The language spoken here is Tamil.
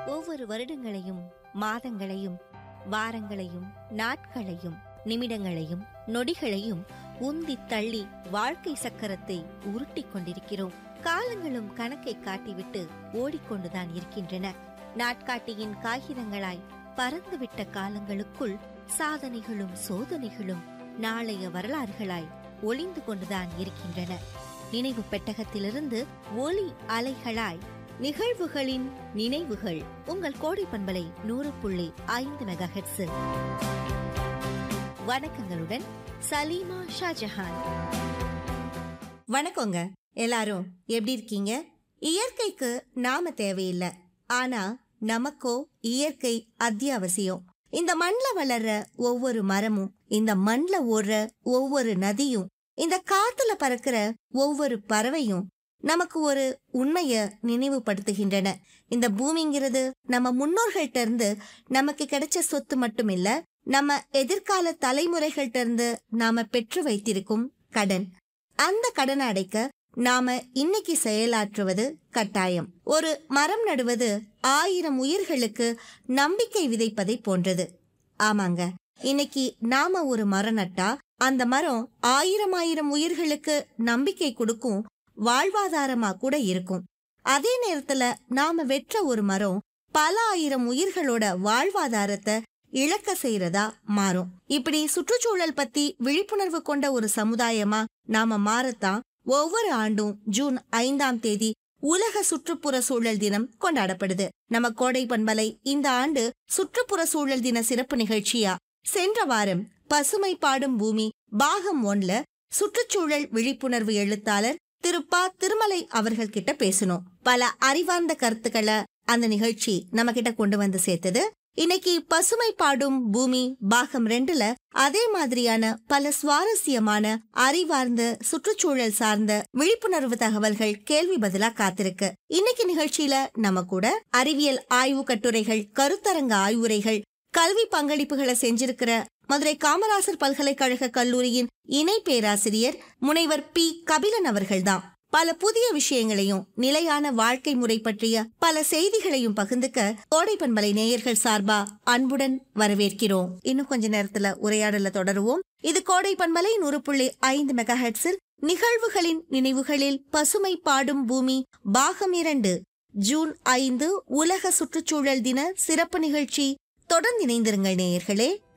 ஒவ்வொரு வருடங்களையும் மாதங்களையும் வாரங்களையும் நாட்களையும் நிமிடங்களையும் நொடிகளையும் உந்தி தள்ளி வாழ்க்கை சக்கரத்தை உருட்டிக் கொண்டிருக்கிறோம் காலங்களும் கணக்கை காட்டிவிட்டு ஓடிக்கொண்டுதான் இருக்கின்றன நாட்காட்டியின் காகிதங்களாய் பறந்துவிட்ட காலங்களுக்குள் சாதனைகளும் சோதனைகளும் நாளைய வரலாறுகளாய் ஒளிந்து கொண்டுதான் இருக்கின்றன நினைவு பெட்டகத்திலிருந்து ஒலி அலைகளாய் நிகழ்வுகளின் நினைவுகள் உங்கள் கோடை பண்பலை நூறு புள்ளி ஐந்து மெகா வணக்கங்களுடன் சலீமா ஷாஜஹான் வணக்கங்க எல்லாரும் எப்படி இருக்கீங்க இயற்கைக்கு நாம தேவையில்லை ஆனா நமக்கோ இயற்கை அத்தியாவசியம் இந்த மண்ல வளர்ற ஒவ்வொரு மரமும் இந்த மண்ல ஓடுற ஒவ்வொரு நதியும் இந்த காத்துல பறக்கிற ஒவ்வொரு பறவையும் நமக்கு ஒரு உண்மைய நினைவுபடுத்துகின்றன இந்த பூமிங்கிறது நம்ம முன்னோர்கள்ட்ட இருந்து நமக்கு கிடைச்ச சொத்து மட்டும் இல்ல நம்ம எதிர்கால தலைமுறைகள்ட்ட இருந்து நாம பெற்று வைத்திருக்கும் கடன் அந்த கடனை அடைக்க நாம இன்னைக்கு செயலாற்றுவது கட்டாயம் ஒரு மரம் நடுவது ஆயிரம் உயிர்களுக்கு நம்பிக்கை விதைப்பதை போன்றது ஆமாங்க இன்னைக்கு நாம ஒரு மரம் நட்டா அந்த மரம் ஆயிரம் ஆயிரம் உயிர்களுக்கு நம்பிக்கை கொடுக்கும் வாழ்வாதாரமா கூட இருக்கும் அதே நேரத்துல நாம வெற்ற ஒரு மரம் பல ஆயிரம் உயிர்களோட வாழ்வாதாரத்தை இழக்க செய்யறதா மாறும் இப்படி சுற்றுச்சூழல் பத்தி விழிப்புணர்வு கொண்ட ஒரு சமுதாயமா நாம மாறத்தான் ஒவ்வொரு ஆண்டும் ஜூன் ஐந்தாம் தேதி உலக சுற்றுப்புற சூழல் தினம் கொண்டாடப்படுது நம்ம கோடை பண்பலை இந்த ஆண்டு சுற்றுப்புற சூழல் தின சிறப்பு நிகழ்ச்சியா சென்ற வாரம் பசுமை பாடும் பூமி பாகம் ஒன்ல சுற்றுச்சூழல் விழிப்புணர்வு எழுத்தாளர் திரு ப திருமலை அவர்கள் கிட்ட பேசணும் பல அறிவார்ந்த கருத்துக்களை அந்த நிகழ்ச்சி நம்ம கிட்ட கொண்டு வந்து சேர்த்தது இன்னைக்கு பசுமை பாடும் பூமி பாகம் ரெண்டுல அதே மாதிரியான பல சுவாரஸ்யமான அறிவார்ந்த சுற்றுச்சூழல் சார்ந்த விழிப்புணர்வு தகவல்கள் கேள்வி பதிலா காத்திருக்கு இன்னைக்கு நிகழ்ச்சியில நம்ம கூட அறிவியல் ஆய்வு கட்டுரைகள் கருத்தரங்க ஆய்வுரைகள் கல்வி பங்களிப்புகளை செஞ்சிருக்கிற மதுரை காமராசர் பல்கலைக்கழக கல்லூரியின் இணை பேராசிரியர் முனைவர் பி கபிலன் அவர்கள்தான் பல புதிய விஷயங்களையும் நிலையான வாழ்க்கை முறை பற்றிய பல செய்திகளையும் பகிர்ந்துக்க கோடை பண்பலை நேயர்கள் சார்பா அன்புடன் வரவேற்கிறோம் இன்னும் கொஞ்ச நேரத்துல உரையாடல தொடருவோம் இது கோடை பண்பலை நூறு புள்ளி ஐந்து மெகா ஹெட்ஸில் நிகழ்வுகளின் நினைவுகளில் பசுமை பாடும் பூமி பாகம் இரண்டு ஜூன் ஐந்து உலக சுற்றுச்சூழல் தின சிறப்பு நிகழ்ச்சி தொடர்ந்து இணைந்திருங்கள் நேயர்களே